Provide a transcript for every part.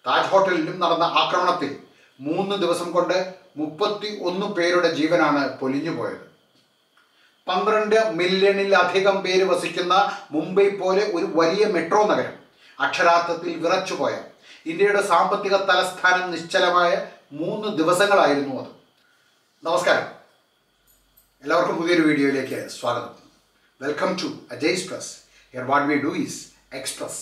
താജ് ഹോട്ടലിലും നടന്ന ആക്രമണത്തിൽ മൂന്ന് ദിവസം കൊണ്ട് മുപ്പത്തി ഒന്ന് പേരുടെ ജീവനാണ് പൊലിഞ്ഞു പോയത് പന്ത്രണ്ട് മില്യണിലധികം പേര് വസിക്കുന്ന മുംബൈ പോലെ ഒരു വലിയ മെട്രോ നഗരം അക്ഷരാർത്ഥത്തിൽ വിറച്ചുപോയ ഇന്ത്യയുടെ സാമ്പത്തിക തലസ്ഥാനം നിശ്ചലമായ മൂന്ന് ദിവസങ്ങളായിരുന്നു അത് നമസ്കാരം എല്ലാവർക്കും പുതിയൊരു വീഡിയോയിലേക്ക് സ്വാഗതം welcome to Ajay's plus here what we do is express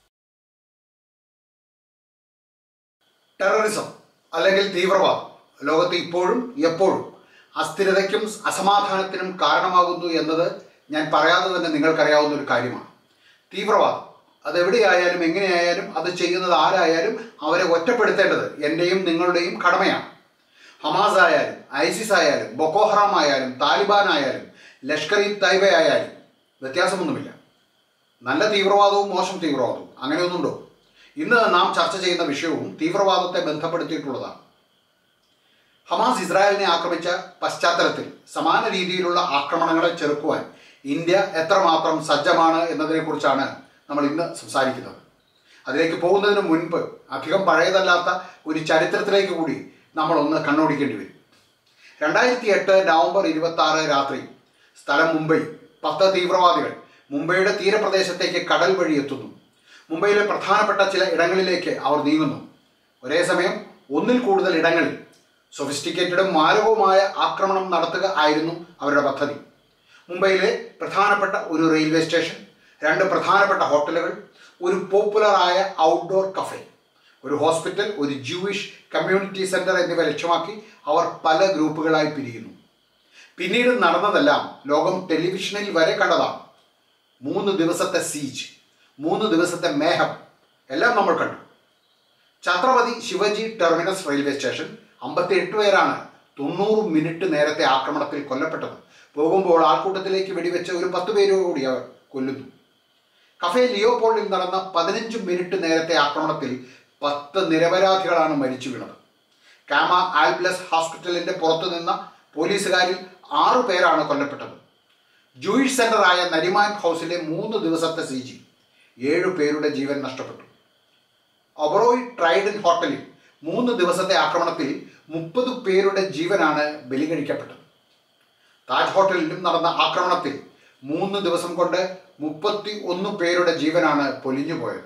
terrorism അല്ലെങ്കിൽ തീവ്രവാദം ലോകത്ത് ഇപ്പോഴും എപ്പോഴും അസ്ഥിരതയ്ക്കും അസമാധാനത്തിനും കാരണമാകുന്നു എന്നത് ഞാൻ പറയാതെ തന്നെ നിങ്ങൾക്കറിയാവുന്ന ഒരു കാര്യമാണ് തീവ്രവാദം അതെവിടെയായാലും എങ്ങനെയായാലും അത് ചെയ്യുന്നത് ആരായാലും അവരെ ഒറ്റപ്പെടുത്തേണ്ടത് എൻ്റെയും നിങ്ങളുടെയും കടമയാണ് ഹമാസ് ആയാലും ഐസിസ് ആയാലും ബൊക്കോഹറാം ആയാലും താലിബാൻ ആയാലും ലഷ്കർ ഇ തൈബ ആയാലും വ്യത്യാസമൊന്നുമില്ല നല്ല തീവ്രവാദവും മോശം തീവ്രവാദവും അങ്ങനെയൊന്നുണ്ടോ ഇന്ന് നാം ചർച്ച ചെയ്യുന്ന വിഷയവും തീവ്രവാദത്തെ ബന്ധപ്പെടുത്തിയിട്ടുള്ളതാണ് ഹമാസ് ഇസ്രായേലിനെ ആക്രമിച്ച പശ്ചാത്തലത്തിൽ സമാന രീതിയിലുള്ള ആക്രമണങ്ങളെ ചെറുക്കുവാൻ ഇന്ത്യ എത്രമാത്രം സജ്ജമാണ് എന്നതിനെക്കുറിച്ചാണ് നമ്മൾ ഇന്ന് സംസാരിക്കുന്നത് അതിലേക്ക് പോകുന്നതിന് മുൻപ് അധികം പഴയതല്ലാത്ത ഒരു ചരിത്രത്തിലേക്ക് കൂടി നമ്മളൊന്ന് കണ്ണോടിക്കേണ്ടി വരും രണ്ടായിരത്തി എട്ട് നവംബർ ഇരുപത്തി ആറ് രാത്രി സ്ഥലം മുംബൈ പത്ത് തീവ്രവാദികൾ മുംബൈയുടെ തീരപ്രദേശത്തേക്ക് കടൽ വഴി എത്തുന്നു മുംബൈയിലെ പ്രധാനപ്പെട്ട ചില ഇടങ്ങളിലേക്ക് അവർ നീങ്ങുന്നു ഒരേ സമയം ഒന്നിൽ കൂടുതൽ ഇടങ്ങളിൽ സൊഫിസ്റ്റിക്കേറ്റഡും മാരകവുമായ ആക്രമണം നടത്തുക ആയിരുന്നു അവരുടെ പദ്ധതി മുംബൈയിലെ പ്രധാനപ്പെട്ട ഒരു റെയിൽവേ സ്റ്റേഷൻ രണ്ട് പ്രധാനപ്പെട്ട ഹോട്ടലുകൾ ഒരു പോപ്പുലറായ ഔട്ട്ഡോർ കഫേ ഒരു ഹോസ്പിറ്റൽ ഒരു ജൂയിഷ് കമ്മ്യൂണിറ്റി സെന്റർ എന്നിവ ലക്ഷ്യമാക്കി അവർ പല ഗ്രൂപ്പുകളായി പിരിയുന്നു പിന്നീട് നടന്നതെല്ലാം ലോകം ടെലിവിഷനിൽ വരെ കണ്ടതാണ് മൂന്ന് ദിവസത്തെ സീജ് മൂന്ന് ദിവസത്തെ മേഹം എല്ലാം നമ്മൾ കണ്ടു Chhatrapati Shivaji terminus railway station അമ്പത്തിയെട്ട് പേരാണ് തൊണ്ണൂറ് മിനിറ്റ് നേരത്തെ ആക്രമണത്തിൽ കൊല്ലപ്പെട്ടത് പോകുമ്പോൾ ആൾക്കൂട്ടത്തിലേക്ക് വെടിവെച്ച ഒരു പത്ത് പേരോ കൂടി അവർ കൊല്ലുന്നു കഫേ ലിയോപോളിൽ നടന്ന പതിനഞ്ച് മിനിറ്റ് നേരത്തെ ആക്രമണത്തിൽ പത്ത് നിരപരാധികളാണ് മരിച്ചു വീണത് കാമ ആൽബ്ലസ് ഹോസ്പിറ്റലിന്റെ പുറത്തു നിന്ന പോലീസുകാരിൽ ആറു പേരാണ് കൊല്ലപ്പെട്ടത് ജൂയിഷ് സെന്ററായ നരിമാൻ ഹൗസിലെ മൂന്ന് ദിവസത്തെ സീജി ഏഴു പേരുടെ ജീവൻ നഷ്ടപ്പെട്ടു ഒബറോയ് ട്രൈഡൻ ഹോട്ടലിൽ മൂന്ന് ദിവസത്തെ ആക്രമണത്തിൽ മുപ്പത് പേരുടെ ജീവനാണ് ബലികഴിക്കപ്പെട്ടത് താജ് ഹോട്ടലിലും നടന്ന ആക്രമണത്തിൽ മൂന്ന് ദിവസം കൊണ്ട് മുപ്പത്തി ഒന്ന് പേരുടെ ജീവനാണ് പൊലിഞ്ഞു പോയത്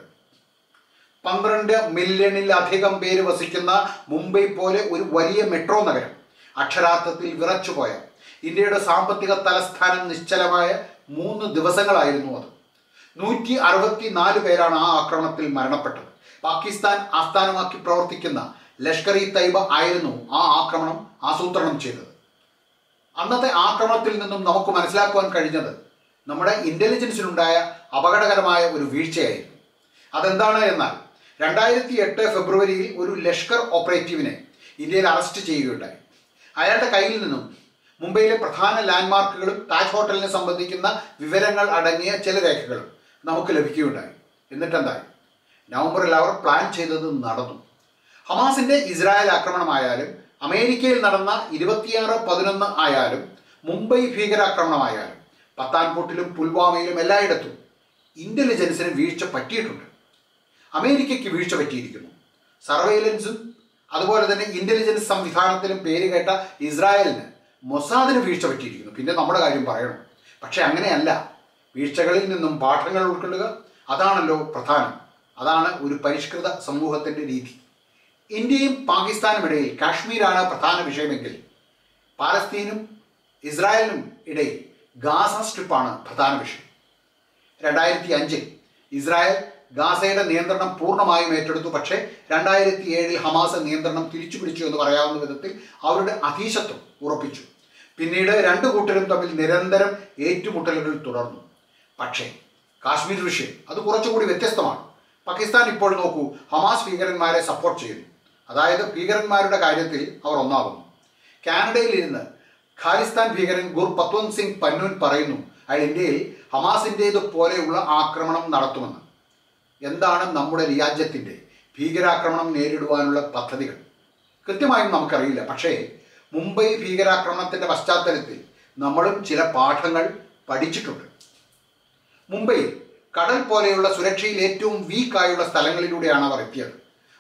പന്ത്രണ്ട് മില്യണിലധികം പേര് വസിക്കുന്ന മുംബൈ പോലെ ഒരു വലിയ മെട്രോ നഗരം അക്ഷരാർത്ഥത്തിൽ വിറച്ചുപോയ ഇന്ത്യയുടെ സാമ്പത്തിക തലസ്ഥാനം നിശ്ചലമായ മൂന്ന് ദിവസങ്ങളായിരുന്നു അത് നൂറ്റി അറുപത്തി നാല് പേരാണ് ആ ആക്രമണത്തിൽ മരണപ്പെട്ടത് പാകിസ്ഥാൻ ആസ്ഥാനമാക്കി പ്രവർത്തിക്കുന്ന ലഷ്കർ ഇ തൈബ ആയിരുന്നു ആ ആക്രമണം ആസൂത്രണം ചെയ്തത് അന്നത്തെ ആക്രമണത്തിൽ നിന്നും നമുക്ക് മനസ്സിലാക്കുവാൻ കഴിഞ്ഞത് നമ്മുടെ ഇന്റലിജൻസിനുണ്ടായ അപകടകരമായ ഒരു വീഴ്ചയായിരുന്നു അതെന്താണ് എന്നാൽ രണ്ടായിരത്തി എട്ട് ഫെബ്രുവരിയിൽ ഒരു ലഷ്കർ ഓപ്പറേറ്റീവിനെ ഇന്ത്യയിൽ അറസ്റ്റ് ചെയ്യുകയുണ്ടായി അയാളുടെ കയ്യിൽ നിന്നും മുംബൈയിലെ പ്രധാന ലാൻഡ്മാർക്കുകളും താജ് ഹോട്ടലിനെ സംബന്ധിക്കുന്ന വിവരങ്ങൾ അടങ്ങിയ ചില രേഖകളും നമുക്ക് ലഭിക്കുകയുണ്ടായി എന്നിട്ടെന്തായി നവംബറിൽ അവർ പ്ലാൻ ചെയ്തത് നടന്നു ഹമാസിന്റെ ഇസ്രായേൽ ആക്രമണമായാലും അമേരിക്കയിൽ നടന്ന ഇരുപത്തിയാറ് പതിനൊന്ന് ആയാലും മുംബൈ ഭീകരാക്രമണമായാലും പത്താൻകോട്ടിലും പുൽവാമയിലും എല്ലായിടത്തും ഇന്റലിജൻസിന് വീഴ്ച പറ്റിയിട്ടുണ്ട് അമേരിക്കയ്ക്ക് വീഴ്ച പറ്റിയിരിക്കുന്നു സർവൈലൻസും അതുപോലെ തന്നെ ഇന്റലിജൻസ് സംവിധാനത്തിലും പേര് കേട്ട ഇസ്രായേലിന് മൊസാദിന് വീഴ്ച പറ്റിയിരിക്കുന്നു പിന്നെ നമ്മുടെ കാര്യം പറയണം പക്ഷെ അങ്ങനെയല്ല വീഴ്ചകളിൽ നിന്നും പാഠങ്ങൾ ഉൾക്കൊള്ളുക അതാണല്ലോ പ്രധാനം അതാണ് ഒരു പരിഷ്കൃത സമൂഹത്തിന്റെ രീതി ഇന്ത്യയും പാകിസ്ഥാനും ഇടയിൽ കാശ്മീരാണ് പ്രധാന വിഷയമെങ്കിൽ പാലസ്തീനും ഇസ്രായേലിനും ഇടയിൽ ഗാസ സ്ട്രിപ്പാണ് പ്രധാന വിഷയം രണ്ടായിരത്തി അഞ്ചിൽ ഇസ്രായേൽ ഗാസയുടെ നിയന്ത്രണം പൂർണ്ണമായും ഏറ്റെടുത്തു പക്ഷേ രണ്ടായിരത്തി ഏഴിൽ ഹമാസ് നിയന്ത്രണം തിരിച്ചു പിടിച്ചു എന്ന് പറയാവുന്ന വിധത്തിൽ അവരുടെ അധീശത്വം ഉറപ്പിച്ചു പിന്നീട് രണ്ടു കൂട്ടരും തമ്മിൽ നിരന്തരം ഏറ്റുമുട്ടലുകൾ തുടർന്നു പക്ഷേ കാശ്മീർ വിഷയം അത് കുറച്ചുകൂടി വ്യത്യസ്തമാണ് പാകിസ്ഥാൻ ഇപ്പോൾ നോക്കൂ ഹമാസ് ഭീകരന്മാരെ സപ്പോർട്ട് ചെയ്യുന്നു അതായത് ഭീകരന്മാരുടെ കാര്യത്തിൽ അവർ ഒന്നാകുന്നു കാനഡയിൽ ഇരുന്ന് ഖാലിസ്ഥാൻ ഭീകരൻ ഗുർ പത്വന്ത് സിംഗ് പന്നൂൻ പറയുന്നു അയാൾ ഇന്ത്യയിൽ ഹമാസിൻ്റേത് പോലെയുള്ള ആക്രമണം നടത്തുമെന്ന് എന്താണ് നമ്മുടെ രാജ്യത്തിൻ്റെ ഭീകരാക്രമണം നേരിടുവാനുള്ള പദ്ധതികൾ കൃത്യമായും നമുക്കറിയില്ല പക്ഷേ മുംബൈ ഭീകരാക്രമണത്തിൻ്റെ പശ്ചാത്തലത്തിൽ നമ്മളും ചില പാഠങ്ങൾ പഠിച്ചിട്ടുണ്ട് മുംബൈയിൽ കടൽ പോലെയുള്ള സുരക്ഷയിൽ ഏറ്റവും വീക്കായുള്ള സ്ഥലങ്ങളിലൂടെയാണ് അവർ എത്തിയത്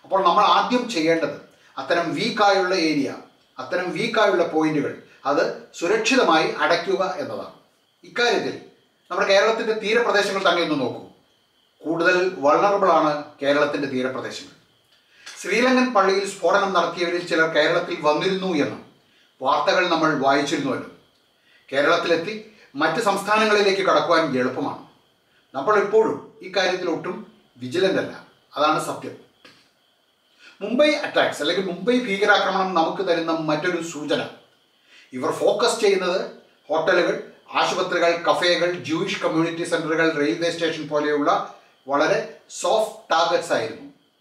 അപ്പോൾ നമ്മൾ ആദ്യം ചെയ്യേണ്ടത് അത്തരം വീക്കായുള്ള ഏരിയ അത്തരം വീക്കായുള്ള പോയിന്റുകൾ അത് സുരക്ഷിതമായി അടയ്ക്കുക എന്നതാണ് ഇക്കാര്യത്തിൽ നമ്മുടെ കേരളത്തിൻ്റെ തീരപ്രദേശങ്ങൾ തന്നെ ഒന്ന് നോക്കൂ കൂടുതൽ വൾണറബിൾ ആണ് കേരളത്തിൻ്റെ തീരപ്രദേശങ്ങൾ ശ്രീലങ്കൻ പള്ളിയിൽ സ്ഫോടനം നടത്തിയവരിൽ ചിലർ കേരളത്തിൽ വന്നിരുന്നു എന്നും വാർത്തകൾ നമ്മൾ വായിച്ചിരുന്നുവല്ലോ കേരളത്തിലെത്തി മറ്റ് സംസ്ഥാനങ്ങളിലേക്ക് കടക്കുവാൻ എളുപ്പമാണ് നമ്മൾ ഇപ്പോഴും ഇക്കാര്യത്തിൽ ഒട്ടും വിജിലൻ്റ് അല്ല അതാണ് സത്യം മുംബൈ അറ്റാക്സ് അല്ലെങ്കിൽ മുംബൈ ഭീകരാക്രമണം നമുക്ക് തരുന്ന മറ്റൊരു സൂചന ഇവർ ഫോക്കസ് ചെയ്യുന്നത് ഹോട്ടലുകൾ ആശുപത്രികൾ കഫേകൾ ജൂയിഷ് കമ്മ്യൂണിറ്റി സെന്ററുകൾ റെയിൽവേ സ്റ്റേഷൻ പോലെയുള്ള വളരെ സോഫ്റ്റ് ടാർഗറ്റ്സ് ആയിരുന്നു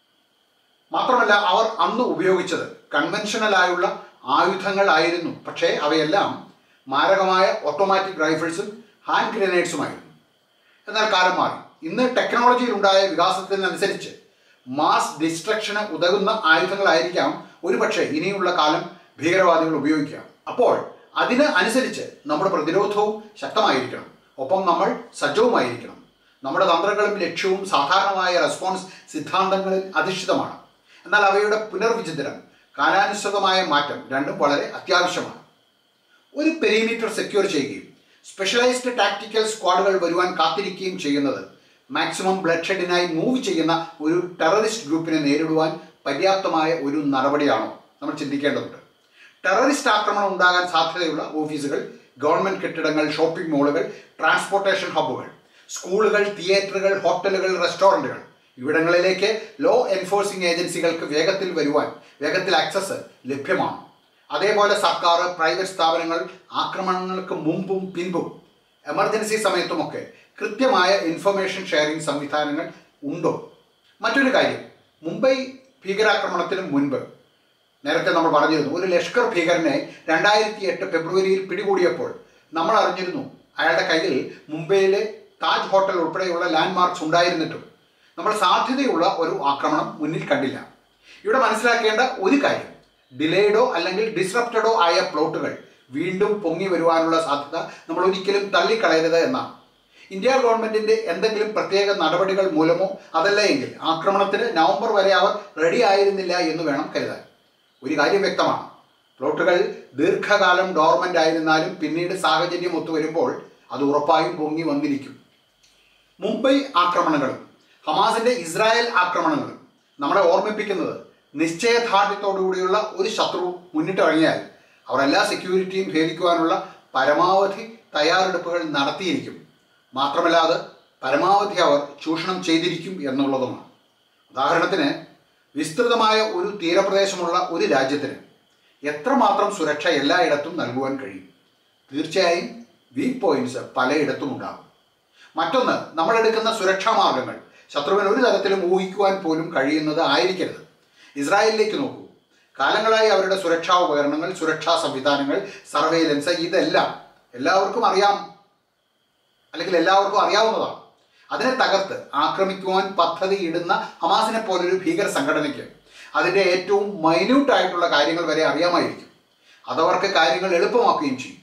മാത്രമല്ല അവർ അന്ന് ഉപയോഗിച്ചത് കൺവെൻഷനലായുള്ള ആയുധങ്ങളായിരുന്നു പക്ഷേ അവയെല്ലാം മാരകമായ ഓട്ടോമാറ്റിക് റൈഫിൾസും ഹാൻഡ് ഗ്രനേഡ്സുമായിരുന്നു എന്നാൽ കാലം മാറി ഇന്ന് ടെക്നോളജിയിലുണ്ടായ വികാസത്തിനനുസരിച്ച് മാസ് ഡിസ്ട്രക്ഷന് ഉതകുന്ന ആയുധങ്ങളായിരിക്കാം ഒരുപക്ഷെ ഇനിയുള്ള കാലം ഭീകരവാദികൾ ഉപയോഗിക്കുക അപ്പോൾ അതിന് അനുസരിച്ച് നമ്മുടെ പ്രതിരോധവും ശക്തമായിരിക്കണം ഒപ്പം നമ്മൾ സജ്ജവുമായിരിക്കണം നമ്മുടെ തന്ത്രങ്ങളും ലക്ഷ്യവും സാധാരണമായ റെസ്പോൺസ് സിദ്ധാന്തങ്ങളിൽ അധിഷ്ഠിതമാണ് എന്നാൽ അവയുടെ പുനർവിചിന്തനം കാലാനുസൃതമായ മാറ്റം രണ്ടും വളരെ അത്യാവശ്യമാണ് ഒരു പെരിമീറ്റർ സെക്യൂർ ചെയ്യുകയും സ്പെഷ്യലൈസ്ഡ് ടാക്ടിക്കൽ സ്ക്വാഡുകൾ വരുവാൻ കാത്തിരിക്കുകയും ചെയ്യുന്നത് മാക്സിമം ബ്ലഡ് ഷെഡിനായി മൂവ് ചെയ്യുന്ന ഒരു ടെററിസ്റ്റ് ഗ്രൂപ്പിനെ നേരിടുവാൻ പര്യാപ്തമായ ഒരു നടപടിയാണോ നമ്മൾ ചിന്തിക്കേണ്ടതുണ്ട് ടെററിസ്റ്റ് ആക്രമണം ഉണ്ടാകാൻ സാധ്യതയുള്ള ഓഫീസുകൾ ഗവൺമെന്റ് കെട്ടിടങ്ങൾ ഷോപ്പിംഗ് മാളുകൾ ട്രാൻസ്പോർട്ടേഷൻ ഹബ്ബുകൾ സ്കൂളുകൾ തിയേറ്ററുകൾ ഹോട്ടലുകൾ റെസ്റ്റോറൻറ്റുകൾ ഇവിടങ്ങളിലേക്ക് ലോ എൻഫോഴ്സിംഗ് ഏജൻസികൾക്ക് വേഗത്തിൽ വരുവാൻ വേഗത്തിൽ ആക്സസ് ലഭ്യമാണ് അതേപോലെ സർക്കാർ പ്രൈവറ്റ് സ്ഥാപനങ്ങൾ ആക്രമണങ്ങൾക്ക് മുമ്പും പിൻപും എമർജൻസി സമയത്തുമൊക്കെ കൃത്യമായ ഇൻഫർമേഷൻ ഷെയറിംഗ് സംവിധാനങ്ങൾ ഉണ്ടോ മറ്റൊരു കാര്യം മുംബൈ ഭീകരാക്രമണത്തിന് മുൻപ് നേരത്തെ നമ്മൾ പറഞ്ഞിരുന്നു ഒരു ലഷ്കർ ഭീകരനെ രണ്ടായിരത്തി എട്ട് ഫെബ്രുവരിയിൽ പിടികൂടിയപ്പോൾ നമ്മൾ അറിഞ്ഞിരുന്നു അയാളുടെ കയ്യിൽ മുംബൈയിലെ താജ് ഹോട്ടൽ ഉൾപ്പെടെയുള്ള ലാൻഡ്മാർക്സ് ഉണ്ടായിരുന്നിട്ടും നമ്മൾ സാധ്യതയുള്ള ഒരു ആക്രമണം മുന്നിൽ കണ്ടില്ല ഇവിടെ മനസ്സിലാക്കേണ്ട ഒരു കാര്യം ഡിലേഡോ അല്ലെങ്കിൽ ഡിസ്റപ്റ്റഡോ ആയ പ്ലോട്ടുകൾ വീണ്ടും പൊങ്ങി വരുവാനുള്ള സാധ്യത നമ്മൾ ഒരിക്കലും തള്ളിക്കളയരുത് എന്നാണ് ഇന്ത്യ ഗവൺമെന്റിന്റെ എന്തെങ്കിലും പ്രത്യേക നടപടികൾ മൂലമോ അതല്ല എങ്കിൽ ആക്രമണത്തിന് നവംബർ വരെ അവർ റെഡി ആയിരുന്നില്ല എന്ന് വേണം കരുതാൻ ഒരു കാര്യം വ്യക്തമാണ് പ്ലോട്ടുകൾ ദീർഘകാലം ഡോർമെന്റ് ആയിരുന്നാലും പിന്നീട് സാഹചര്യം ഒത്തുവരുമ്പോൾ അത് ഉറപ്പായും പൊങ്ങി വന്നിരിക്കും മുംബൈ ആക്രമണങ്ങളും ഹമാസിന്റെ ഇസ്രായേൽ ആക്രമണങ്ങളും നമ്മളെ ഓർമ്മിപ്പിക്കുന്നത് നിശ്ചയദാർഢ്യത്തോടുകൂടിയുള്ള ഒരു ശത്രു മുന്നിട്ടിറങ്ങിയാൽ അവർ എല്ലാ സെക്യൂരിറ്റിയും ഭേദിക്കുവാനുള്ള പരമാവധി തയ്യാറെടുപ്പുകൾ നടത്തിയിരിക്കും മാത്രമല്ല അത് പരമാവധി അവർ ചൂഷണം ചെയ്തിരിക്കും എന്നുള്ളതുമാണ് ഉദാഹരണത്തിന് വിസ്തൃതമായ ഒരു തീരപ്രദേശമുള്ള ഒരു രാജ്യത്തിന് എത്രമാത്രം സുരക്ഷ എല്ലായിടത്തും നൽകുവാൻ കഴിയും തീർച്ചയായും വീക്ക് പോയിന്റ്സ് പലയിടത്തും ഉണ്ടാകും മറ്റൊന്ന് നമ്മൾ എടുക്കുന്ന സുരക്ഷാ മാർഗങ്ങൾ ശത്രുവിന് ഒരു തരത്തിലും ഊഹിക്കുവാൻ പോലും കഴിയുന്നത് ആയിരിക്കരുത് ഇസ്രായേലിലേക്ക് നോക്കൂ കാലങ്ങളായി അവരുടെ സുരക്ഷാ ഉപകരണങ്ങൾ സുരക്ഷാ സംവിധാനങ്ങൾ സർവൈലൻസ് ഇതെല്ലാം എല്ലാവർക്കും അറിയാം അല്ലെങ്കിൽ എല്ലാവർക്കും അറിയാവുന്നതാണ് അതിനെ തകർത്ത് ആക്രമിക്കുവാൻ പദ്ധതി ഇടുന്ന ഹമാസിനെ പോലൊരു ഭീകര സംഘടനയ്ക്ക് അതിൻ്റെ ഏറ്റവും മൈന്യൂട്ട് ആയിട്ടുള്ള കാര്യങ്ങൾ വരെ അറിയാമായിരിക്കും അതവർക്ക് കാര്യങ്ങൾ എളുപ്പമാക്കുകയും ചെയ്യും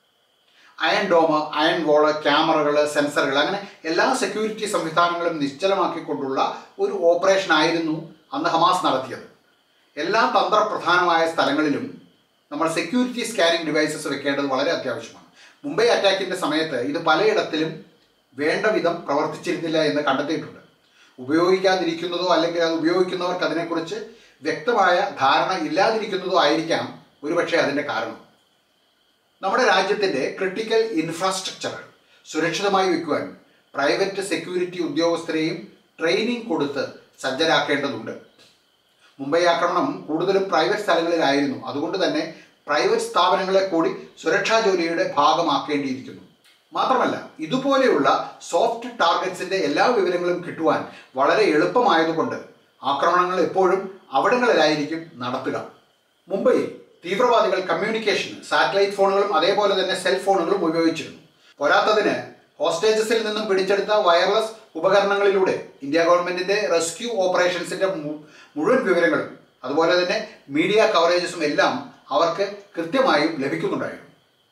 അയൺ ഡോമ് അയൺ വോള് ക്യാമറകൾ സെൻസറുകൾ അങ്ങനെ എല്ലാ സെക്യൂരിറ്റി സംവിധാനങ്ങളും നിശ്ചലമാക്കിക്കൊണ്ടുള്ള ഒരു ഓപ്പറേഷൻ ആയിരുന്നു അന്ന് ഹമാസ് നടത്തിയത് എല്ലാ തന്ത്രപ്രധാനമായ സ്ഥലങ്ങളിലും നമ്മൾ സെക്യൂരിറ്റി സ്കാനിംഗ് ഡിവൈസസ് വെക്കേണ്ടത് വളരെ അത്യാവശ്യമാണ് മുംബൈ അറ്റാക്കിൻ്റെ സമയത്ത് ഇത് പലയിടത്തിലും വേണ്ട വിധം പ്രവർത്തിച്ചിരുന്നില്ല എന്ന് കണ്ടെത്തിയിട്ടുണ്ട് ഉപയോഗിക്കാതിരിക്കുന്നതോ അല്ലെങ്കിൽ അത് ഉപയോഗിക്കുന്നവർക്ക് അതിനെക്കുറിച്ച് വ്യക്തമായ ധാരണ ഇല്ലാതിരിക്കുന്നതോ ആയിരിക്കാം ഒരുപക്ഷെ അതിൻ്റെ കാരണം നമ്മുടെ രാജ്യത്തിൻ്റെ ക്രിട്ടിക്കൽ ഇൻഫ്രാസ്ട്രക്ചർ സുരക്ഷിതമായി വെക്കുവാൻ പ്രൈവറ്റ് സെക്യൂരിറ്റി ഉദ്യോഗസ്ഥരെയും ട്രെയിനിങ് കൊടുത്ത് സജ്ജരാക്കേണ്ടതുണ്ട് മുംബൈ ആക്രമണം കൂടുതലും പ്രൈവറ്റ് സ്ഥലങ്ങളിലായിരുന്നു അതുകൊണ്ട് തന്നെ പ്രൈവറ്റ് സ്ഥാപനങ്ങളെ കൂടി സുരക്ഷാ ജോലിയുടെ ഭാഗമാക്കേണ്ടിയിരിക്കുന്നു മാത്രമല്ല ഇതുപോലെയുള്ള സോഫ്റ്റ് ടാർഗറ്റ്സിന്റെ എല്ലാ വിവരങ്ങളും കിട്ടുവാൻ വളരെ എളുപ്പമായതുകൊണ്ട് ആക്രമണങ്ങൾ എപ്പോഴും അവിടങ്ങളിലായിരിക്കും നടത്തുക മുംബൈയിൽ തീവ്രവാദികൾ കമ്മ്യൂണിക്കേഷൻ സാറ്റലൈറ്റ് ഫോണുകളും അതേപോലെ തന്നെ സെൽ ഫോണുകളും ഉപയോഗിച്ചിരുന്നു പോരാത്തതിന് ഹോസ്റ്റേജസിൽ നിന്നും പിടിച്ചെടുത്ത വയർലെസ് ഉപകരണങ്ങളിലൂടെ ഇന്ത്യ ഗവൺമെന്റിന്റെ റെസ്ക്യൂ ഓപ്പറേഷൻസിന്റെ മു- മുഴുവൻ വിവരങ്ങളും അതുപോലെ തന്നെ മീഡിയ കവറേജസും എല്ലാം അവർക്ക് കൃത്യമായും ലഭിക്കുന്നുണ്ടായിരുന്നു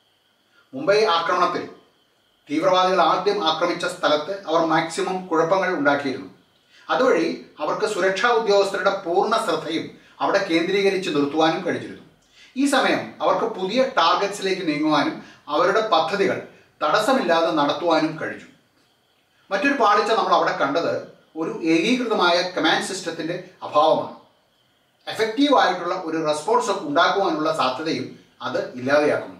മുംബൈ ആക്രമണത്തിൽ തീവ്രവാദികൾ ആദ്യം ആക്രമിച്ച സ്ഥലത്ത് അവർ മാക്സിമം കുഴപ്പങ്ങൾ ഉണ്ടാക്കിയിരുന്നു അതുവഴി അവർക്ക് സുരക്ഷാ ഉദ്യോഗസ്ഥരുടെ പൂർണ്ണ ശ്രദ്ധയും അവിടെ കേന്ദ്രീകരിച്ച് നിർത്തുവാനും കഴിഞ്ഞിരുന്നു ഈ സമയം അവർക്ക് പുതിയ ടാർഗറ്റ്സിലേക്ക് നീങ്ങുവാനും അവരുടെ പദ്ധതികൾ തടസ്സമില്ലാതെ നടത്തുവാനും കഴിഞ്ഞു മറ്റൊരു പാളിച്ച നമ്മൾ അവിടെ കണ്ടത് ഒരു ഏകീകൃതമായ കമാൻഡ് സിസ്റ്റത്തിന്റെ അഭാവമാണ് എഫക്റ്റീവ് ആയിട്ടുള്ള ഒരു റെസ്പോൺസ് ഉണ്ടാക്കുവാനുള്ള സാധ്യതയും അത് ഇല്ലാതെയാക്കുന്നു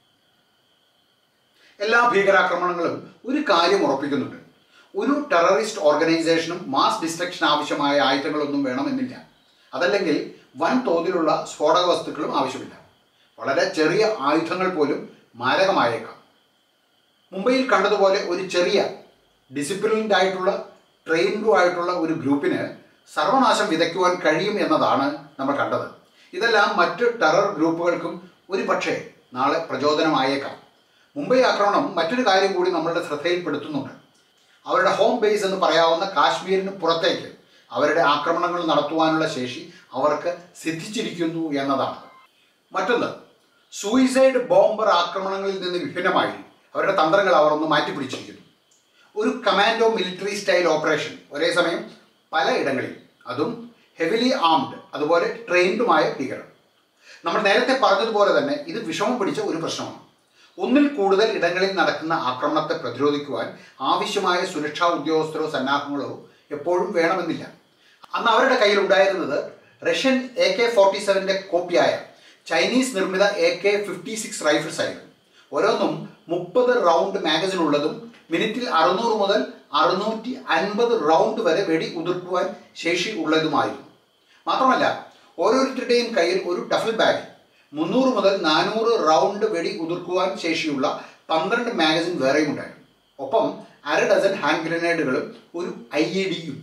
എല്ലാ ഭീകരാക്രമണങ്ങളും ഒരു കാര്യം ഉറപ്പിക്കുന്നുണ്ട് ഒരു ടെററിസ്റ്റ് ഓർഗനൈസേഷനും മാസ് ഡിസ്ട്രക്ഷൻ ആവശ്യമായ ആയുധങ്ങളൊന്നും വേണമെന്നില്ല അതല്ലെങ്കിൽ വൻ തോതിലുള്ള സ്ഫോടക വസ്തുക്കളും ആവശ്യമില്ല വളരെ ചെറിയ ആയുധങ്ങൾ പോലും മാരകമായേക്കാം മുംബൈയിൽ കണ്ടതുപോലെ ഒരു ചെറിയ ഡിസിപ്ലിൻഡ് ആയിട്ടുള്ള ട്രെയിൻഡും ആയിട്ടുള്ള ഒരു ഗ്രൂപ്പിന് സർവനാശം വിതയ്ക്കുവാൻ കഴിയും എന്നതാണ് നമ്മൾ കണ്ടത് ഇതെല്ലാം മറ്റ് ടെറർ ഗ്രൂപ്പുകൾക്കും ഒരു പക്ഷേ നാളെ പ്രചോദനമായേക്കാം മുംബൈ ആക്രമണം മറ്റൊരു കാര്യം കൂടി നമ്മളുടെ ശ്രദ്ധയിൽപ്പെടുത്തുന്നുണ്ട് അവരുടെ ഹോം ബേസ് എന്ന് പറയാവുന്ന കാശ്മീരിന് പുറത്തേക്ക് അവരുടെ ആക്രമണങ്ങൾ നടത്തുവാനുള്ള ശേഷി അവർക്ക് സിദ്ധിച്ചിരിക്കുന്നു എന്നതാണ് മറ്റൊന്ന് സൂയിസൈഡ് ബോംബർ ആക്രമണങ്ങളിൽ നിന്ന് വിഭിന്നമായി അവരുടെ തന്ത്രങ്ങൾ അവർ ഒന്ന് മാറ്റിപ്പിടിച്ചിരിക്കുന്നു ഒരു കമാൻഡോ മിലിറ്ററി സ്റ്റൈൽ ഓപ്പറേഷൻ ഒരേ സമയം പല ഇടങ്ങളിൽ അതും ഹെവിലി ആംഡ് അതുപോലെ ട്രെയിൻഡുമായ ഭീകരർ നമ്മൾ നേരത്തെ പറഞ്ഞതുപോലെ തന്നെ ഇത് വിഷമം പിടിച്ച ഒരു പ്രശ്നമാണ് ഒന്നിൽ കൂടുതൽ ഇടങ്ങളിൽ നടക്കുന്ന ആക്രമണത്തെ പ്രതിരോധിക്കുവാൻ ആവശ്യമായ സുരക്ഷാ ഉദ്യോഗസ്ഥരോ സന്നാഹങ്ങളോ എപ്പോഴും വേണമെന്നില്ല അന്ന് അവരുടെ കയ്യിൽ ഉണ്ടായിരുന്നത് റഷ്യൻ എ കെ ഫോർട്ടി സെവൻ്റെ കോപ്പിയായ ചൈനീസ് നിർമ്മിത A K fifty six rifles ആയിരുന്നു ഓരോന്നും മുപ്പത് റൗണ്ട് മാഗസിൻ ഉള്ളതും മിനിറ്റിൽ അറുന്നൂറ് മുതൽ അറുന്നൂറ്റി അൻപത് റൗണ്ട് വരെ വെടി ഉതിർക്കുവാൻ ശേഷി ഉള്ളതുമായിരുന്നു മാത്രമല്ല ഓരോരുത്തരുടെയും കയ്യിൽ ഒരു ടഫൽ ബാഗ് മുന്നൂറ് മുതൽ നാനൂറ് റൗണ്ട് വെടി ഉതിർക്കുവാൻ ശേഷിയുള്ള പന്ത്രണ്ട് മാഗസിൻ വേറെയും ഉണ്ടായിരുന്നു ഒപ്പം അര ഡസൻ ഹാൻഡ് ഗ്രനേഡുകളും ഒരു ഐ ഇ ഡിയും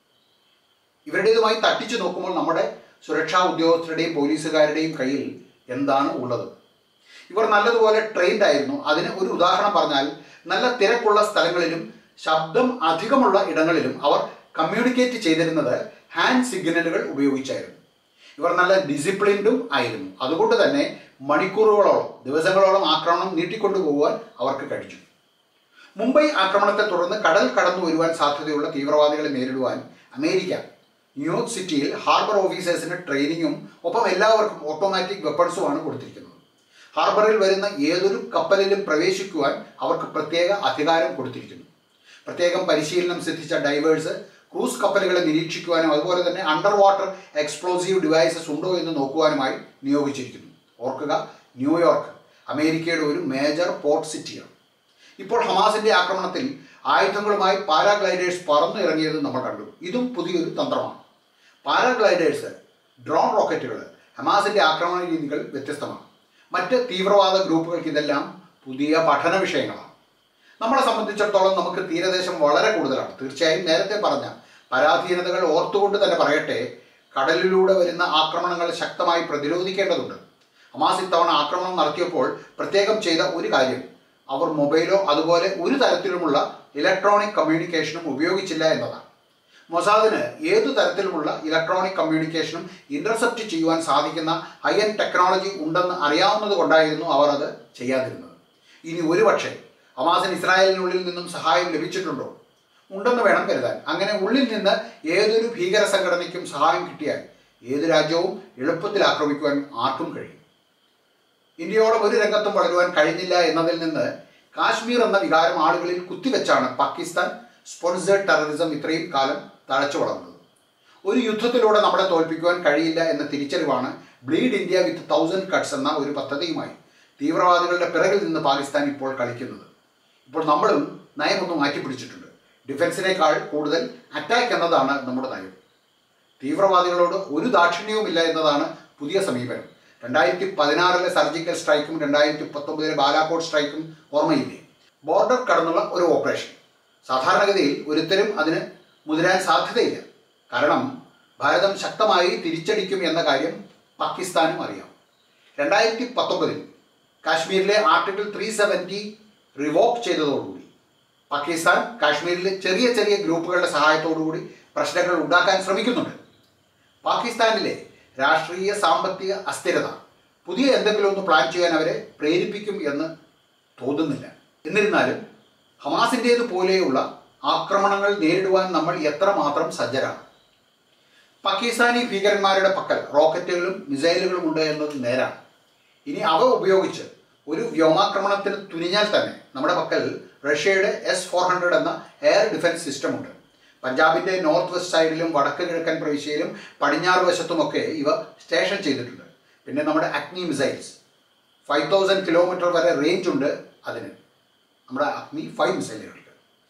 ഇവരുടേതുമായി തട്ടിച്ചു നോക്കുമ്പോൾ നമ്മുടെ സുരക്ഷാ ഉദ്യോഗസ്ഥരുടെയും പോലീസുകാരുടെയും കയ്യിൽ എന്താണ് ഉള്ളത് ഇവർ നല്ലതുപോലെ ട്രെയിൻഡ് ആയിരുന്നു അതിന് ഒരു ഉദാഹരണം പറഞ്ഞാൽ നല്ല തിരക്കുള്ള സ്ഥലങ്ങളിലും ശബ്ദം അധികമുള്ള ഇടങ്ങളിലും അവർ കമ്മ്യൂണിക്കേറ്റ് ചെയ്തിരുന്നത് ഹാൻഡ് സിഗ്നലുകൾ ഉപയോഗിച്ചായിരുന്നു ഇവർ നല്ല ഡിസിപ്ലിൻഡും ആയിരുന്നു അതുകൊണ്ട് തന്നെ മണിക്കൂറുകളോളം ദിവസങ്ങളോളം ആക്രമണം നീട്ടിക്കൊണ്ടുപോകുവാൻ അവർക്ക് കഴിഞ്ഞു മുംബൈ ആക്രമണത്തെ തുടർന്ന് കടൽ കടന്നു വരുവാൻ സാധ്യതയുള്ള തീവ്രവാദികളെ നേരിടുവാൻ അമേരിക്ക ന്യൂയോർക്ക് സിറ്റിയിൽ ഹാർബർ ഓഫീസേഴ്സിന് ട്രെയിനിങ്ങും ഒപ്പം എല്ലാവർക്കും ഓട്ടോമാറ്റിക് വെപ്പൺസുമാണ് കൊടുത്തിരിക്കുന്നത് ഹാർബറിൽ വരുന്ന ഏതൊരു കപ്പലിലും പ്രവേശിക്കുവാൻ അവർക്ക് പ്രത്യേക അധികാരം കൊടുത്തിരിക്കുന്നു പ്രത്യേകം പരിശീലനം സിദ്ധിച്ച ഡൈവേഴ്സ് ക്രൂസ് കപ്പലുകളെ നിരീക്ഷിക്കുവാനും അതുപോലെ തന്നെ അണ്ടർ വാട്ടർ എക്സ്പ്ലോസീവ് ഡിവൈസസ് ഉണ്ടോ എന്ന് നോക്കുവാനുമായി നിയോഗിച്ചിരിക്കുന്നു ഓർക്കുക ന്യൂയോർക്ക് അമേരിക്കയുടെ ഒരു മേജർ പോർട്ട് സിറ്റിയാണ് ഇപ്പോൾ ഹമാസിന്റെ ആക്രമണത്തിൽ ആയുധങ്ങളുമായി പാരാഗ്ലൈഡേഴ്സ് പറന്നു ഇറങ്ങിയത് നമ്മൾ കണ്ടു ഇതും പുതിയൊരു തന്ത്രമാണ് പാരാഗ്ലൈഡേഴ്സ് ഡ്രോൺ റോക്കറ്റുകൾ ഹമാസിന്റെ ആക്രമണ രീതികൾ വ്യത്യസ്തമാണ് മറ്റ് തീവ്രവാദ ഗ്രൂപ്പുകൾക്ക് ഇതെല്ലാം പുതിയ പഠന വിഷയങ്ങളാണ് നമ്മളെ സംബന്ധിച്ചിടത്തോളം നമുക്ക് തീരദേശം വളരെ കൂടുതലാണ് തീർച്ചയായും നേരത്തെ പറഞ്ഞ പരാധീനതകൾ ഓർത്തുകൊണ്ട് തന്നെ പറയട്ടെ കടലിലൂടെ വരുന്ന ആക്രമണങ്ങൾ ശക്തമായി പ്രതിരോധിക്കേണ്ടതുണ്ട് ഹമാസ് ഇത്തവണ ആക്രമണം നടത്തിയപ്പോൾ പ്രത്യേകം ചെയ്ത ഒരു കാര്യം അവർ മൊബൈലോ അതുപോലെ ഒരു തരത്തിലുമുള്ള ഇലക്ട്രോണിക് കമ്മ്യൂണിക്കേഷനും ഉപയോഗിച്ചില്ല എന്നതാണ് മൊസാദിന് ഏതു തരത്തിലുമുള്ള ഇലക്ട്രോണിക് കമ്മ്യൂണിക്കേഷനും ഇന്റർസെപ്റ്റ് ചെയ്യുവാൻ സാധിക്കുന്ന ഹൈ എൻഡ് ടെക്നോളജി ഉണ്ടെന്ന് അറിയാവുന്നത് കൊണ്ടായിരുന്നു അവർ അത് ചെയ്യാതിരുന്നത് ഇനി ഒരുപക്ഷെ ഹമാസിന് ഇസ്രായേലിനുള്ളിൽ നിന്നും സഹായം ലഭിച്ചിട്ടുണ്ടോ ഉണ്ടെന്ന് വേണം കരുതാൻ അങ്ങനെ ഉള്ളിൽ നിന്ന് ഏതൊരു ഭീകര സംഘടനയ്ക്കും സഹായം കിട്ടിയാൽ ഏത് രാജ്യവും എളുപ്പത്തിൽ ആക്രമിക്കുവാൻ ആർക്കും കഴിയും ഇന്ത്യയോളം ഒരു രംഗത്തും വളരുവാൻ കഴിഞ്ഞില്ല എന്നതിൽ നിന്ന് കാശ്മീർ എന്ന വികാരം ആളുകളിൽ കുത്തിവെച്ചാണ് പാകിസ്ഥാൻ സ്പോൺസേഡ് ടെററിസം ഇത്രയും കാലം തഴച്ചു വളർന്നത് ഒരു യുദ്ധത്തിലൂടെ നമ്മളെ തോൽപ്പിക്കുവാൻ കഴിയില്ല എന്ന തിരിച്ചറിവാണ് bleed India with thousand cuts എന്ന ഒരു പദ്ധതിയുമായി തീവ്രവാദികളുടെ പിറകിൽ നിന്ന് പാകിസ്ഥാൻ ഇപ്പോൾ കളിക്കുന്നത് ഇപ്പോൾ നമ്മളും നയമൊന്ന് മാറ്റിപ്പിടിച്ചിട്ടുണ്ട് ഡിഫൻസിനേക്കാൾ കൂടുതൽ അറ്റാക്ക് എന്നതാണ് നമ്മുടെ നയം തീവ്രവാദികളോട് ഒരു ദാക്ഷിണ്യവുമില്ല എന്നതാണ് പുതിയ സമീപനം രണ്ടായിരത്തി പതിനാറിലെ സർജിക്കൽ സ്ട്രൈക്കും രണ്ടായിരത്തി പത്തൊമ്പതിലെ ബാലാക്കോട്ട് സ്ട്രൈക്കും ഓർമ്മയില്ലേ ബോർഡർ കടന്നുള്ള ഒരു ഓപ്പറേഷൻ സാധാരണഗതിയിൽ ഒരുത്തരും അതിന് മുതിരാൻ സാധ്യതയില്ല കാരണം ഭാരതം ശക്തമായി തിരിച്ചടിക്കും എന്ന കാര്യം പാകിസ്ഥാനും അറിയാം രണ്ടായിരത്തി പത്തൊമ്പതിൽ കാശ്മീരിലെ ആർട്ടിക്കിൾ ത്രീ സെവൻറ്റി റിവോക്ക് ചെയ്തതോടുകൂടി പാകിസ്ഥാൻ കാശ്മീരിലെ ചെറിയ ചെറിയ ഗ്രൂപ്പുകളുടെ സഹായത്തോടുകൂടി പ്രശ്നങ്ങൾ ഉണ്ടാക്കാൻ ശ്രമിക്കുന്നുണ്ട് പാകിസ്ഥാനിലെ രാഷ്ട്രീയ സാമ്പത്തിക അസ്ഥിരത പുതിയ എന്തെങ്കിലും ഒന്ന് പ്ലാൻ ചെയ്യാൻ അവരെ പ്രേരിപ്പിക്കും എന്ന് തോന്നുന്നില്ല എന്നിരുന്നാലും ഹമാസിൻ്റേത് പോലെയുള്ള ആക്രമണങ്ങൾ നേരിടുവാൻ നമ്മൾ എത്രമാത്രം സജ്ജരാണ് പാകിസ്ഥാനി ഭീകരന്മാരുടെ പക്കൽ റോക്കറ്റുകളും മിസൈലുകളും ഉണ്ട് എന്നത് നേരാണ് ഇനി അവ ഉപയോഗിച്ച് ഒരു വ്യോമാക്രമണത്തിന് തുനിഞ്ഞാൽ തന്നെ നമ്മുടെ പക്കൽ റഷ്യയുടെ എസ് ഫോർ ഹൺഡ്രഡ് എന്ന എയർ ഡിഫൻസ് സിസ്റ്റം ഉണ്ട് പഞ്ചാബിൻ്റെ നോർത്ത് വെസ്റ്റ് സൈഡിലും വടക്ക് കിഴക്കൻ പ്രവിശ്യയിലും പടിഞ്ഞാറ് വശത്തുമൊക്കെ ഇവ സ്റ്റേഷൻ ചെയ്തിട്ടുണ്ട് പിന്നെ നമ്മുടെ Agni missiles five thousand kilometre വരെ റേഞ്ച് ഉണ്ട് അതിന് നമ്മുടെ അഗ്നി ഫൈവ് മിസൈലുകൾക്ക്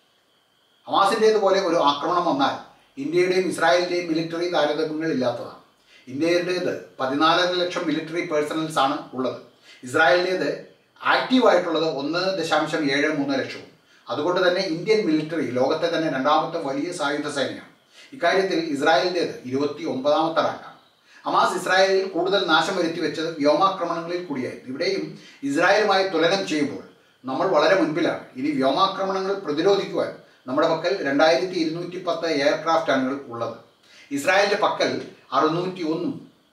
ഹമാസിൻ്റേതുപോലെ ഒരു ആക്രമണം വന്നാൽ ഇന്ത്യയുടെയും ഇസ്രായേലിൻ്റെയും മിലിറ്ററി താരതമ്യങ്ങൾ ഇല്ലാത്തതാണ് ഇന്ത്യയുടേത് പതിനാലര ലക്ഷം മിലിറ്ററി പേഴ്സണൽസ് ആണ് ഉള്ളത് ഇസ്രായേലിൻ്റേത് ആക്റ്റീവായിട്ടുള്ളത് ഒന്ന് ദശാംശം ഏഴ് മൂന്ന് ലക്ഷവും അതുകൊണ്ട് തന്നെ ഇന്ത്യൻ മിലിറ്ററി ലോകത്തെ തന്നെ രണ്ടാമത്തെ വലിയ സായുധ സേനയാണ് ഇക്കാര്യത്തിൽ ഇസ്രായേലിൻ്റേത് ഇരുപത്തി ഒമ്പതാമത്തെ റാങ്കാണ് ഹമാസ് ഇസ്രായേലിൽ കൂടുതൽ നാശം വരുത്തി വെച്ചത് വ്യോമാക്രമണങ്ങളിൽ കൂടിയായിരുന്നു ഇവിടെയും ഇസ്രായേലുമായി തുലനം ചെയ്യുമ്പോൾ നമ്മൾ വളരെ മുൻപിലാണ് ഇനി വ്യോമാക്രമണങ്ങൾ പ്രതിരോധിക്കുവാൻ നമ്മുടെ പക്കൽ രണ്ടായിരത്തി ഇരുന്നൂറ്റി പത്ത് എയർക്രാഫ്റ്റാണ് ഉള്ളത് ഇസ്രായേലിൻ്റെ പക്കൽ അറുന്നൂറ്റി ഒന്നും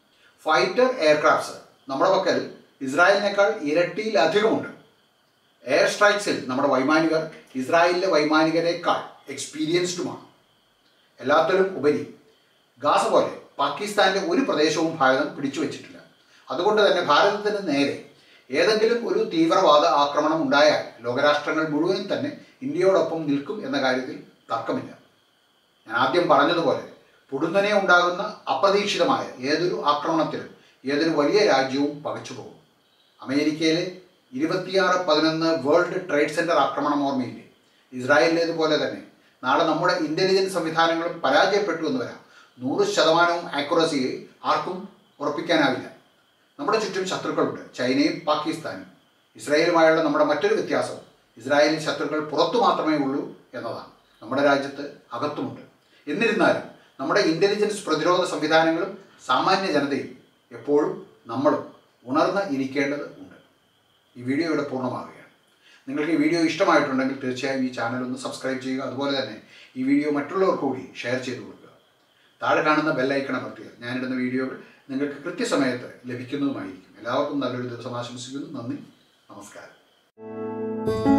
ഫൈറ്റർ എയർക്രാഫ്റ്റ്സ് നമ്മുടെ പക്കൽ ഇസ്രായേലിനേക്കാൾ ഇരട്ടിയിലധികമുണ്ട് എയർ സ്ട്രൈക്സിൽ നമ്മുടെ വൈമാനികർ ഇസ്രായേലിലെ വൈമാനികരെക്കാൾ എക്സ്പീരിയൻസ്ഡുമാണ് എല്ലാത്തിലും ഉപരി ഗാസ പോലെ പാകിസ്ഥാന്റെ ഒരു പ്രദേശവും ഭാരതം പിടിച്ചു വച്ചിട്ടില്ല അതുകൊണ്ട് തന്നെ ഭാരതത്തിന് നേരെ ഏതെങ്കിലും ഒരു തീവ്രവാദ ആക്രമണം ഉണ്ടായാൽ ലോകരാഷ്ട്രങ്ങൾ മുഴുവനും തന്നെ ഇന്ത്യയോടൊപ്പം നിൽക്കും എന്ന കാര്യത്തിൽ തർക്കമില്ല ഞാൻ ആദ്യം പറഞ്ഞതുപോലെ പൊടുന്നനെ ഉണ്ടാകുന്ന അപ്രതീക്ഷിതമായ ഏതൊരു ആക്രമണത്തിലും ഏതൊരു വലിയ രാജ്യവും പകച്ചുപോകും അമേരിക്കയിലെ ഇരുപത്തിയാറ് പതിനൊന്ന് വേൾഡ് ട്രേഡ് സെന്റർ ആക്രമണം ഓർമ്മയില്ലേ ഇസ്രായേലിലേതുപോലെ തന്നെ നാളെ നമ്മുടെ ഇന്റലിജൻസ് സംവിധാനങ്ങളും പരാജയപ്പെട്ടു എന്ന് വരാം നൂറ് ശതമാനവും ആക്യുറസി ആർക്കും ഉറപ്പിക്കാനാവില്ല നമ്മുടെ ചുറ്റും ശത്രുക്കളുണ്ട് ചൈനയും പാകിസ്ഥാനും ഇസ്രായേലുമായുള്ള നമ്മുടെ മറ്റൊരു വ്യത്യാസം ഇസ്രായേലിൽ ശത്രുക്കൾ പുറത്തു മാത്രമേ ഉള്ളൂ എന്നതാണ് നമ്മുടെ രാജ്യത്ത് അകത്തുമുണ്ട് എന്നിരുന്നാലും നമ്മുടെ ഇന്റലിജൻസ് പ്രതിരോധ സംവിധാനങ്ങളും സാമാന്യ ജനതയും എപ്പോഴും നമ്മളും ഉണർന്ന് ഇരിക്കേണ്ടത് ഉണ്ട് ഈ വീഡിയോ ഇവിടെ പൂർണ്ണമാവുകയാണ് നിങ്ങൾക്ക് ഈ വീഡിയോ ഇഷ്ടമായിട്ടുണ്ടെങ്കിൽ തീർച്ചയായും ഈ ചാനൽ ഒന്ന് സബ്സ്ക്രൈബ് ചെയ്യുക അതുപോലെ തന്നെ ഈ വീഡിയോ മറ്റുള്ളവർക്ക് കൂടി ഷെയർ ചെയ്ത് കൊടുക്കുക താഴെ കാണുന്ന ബെല്ലൈക്കൺ അമർത്തിയാൽ ഞാനിടുന്ന വീഡിയോകൾ നിങ്ങൾക്ക് കൃത്യസമയത്ത് ലഭിക്കുന്നതുമായിരിക്കും എല്ലാവർക്കും നല്ലൊരു ദിവസം ആശംസിക്കുന്നു നന്ദി നമസ്കാരം